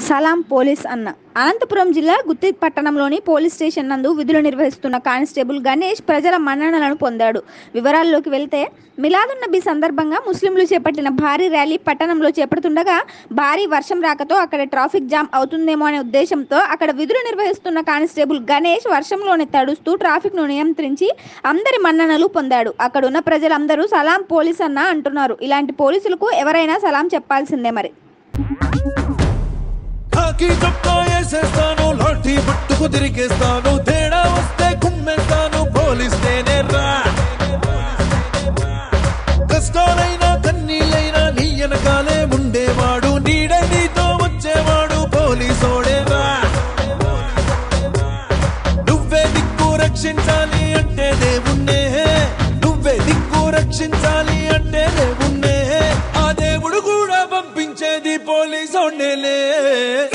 సలాం police అన్న అనంతపురం జిల్లా గుత్తి పట్టణంలోని పోలీస్ స్టేషన్ నందు విధులు నిర్వహిస్తున్న కానిస్టేబుల్ గణేష్ ప్రజల మన్ననలను పొందాడు వివరాల్లోకి వెళ్తే మిలాదున్ నబీ సందర్భంగా ముస్లింలు చేపట్టిన భారీ ర్యాలీ పట్టణంలో చేపడుతుండగా భారీ వర్షం రాకతో అక్కడ ట్రాఫిక్ జామ్ అవుతుందేమో అనే ఉద్దేశంతో అక్కడ విధులు నిర్వహిస్తున్న కానిస్టేబుల్ గణేష్ వర్షంలోనే తడుస్తూ ట్రాఫిక్ను నియంత్రించి అందరి మన్ననలు పొందాడు అక్కడ ఉన్న ప్రజలందరూ సలాం పోలీస్ అన్న అంటున్నారు ఇలాంటి పోలీసులకు ఎవరైనా సలాం చెప్పాల్సిందే మరి కాకి చొక్కా వేసేస్తాను లాఠీ పట్టుకు తిరిగేస్తాను తేడా వస్తే కుమ్మేస్తాను పోలీస్ నేనే రా కష్టాలైనా కన్నీళ్ళైనా నీ వెనకాలే ఉండేవాడు నీడే నీతో వచ్చేవాడు పోలీసోడే రా నువ్వే దిక్కు రక్షించాలి అంటే దేవుణ్ణే నువ్వే దిక్కు రక్షించాలి అంటే దేవుణ్ణే ఆ దేవుడు కూడా పంపించేది పోలీసోడేలే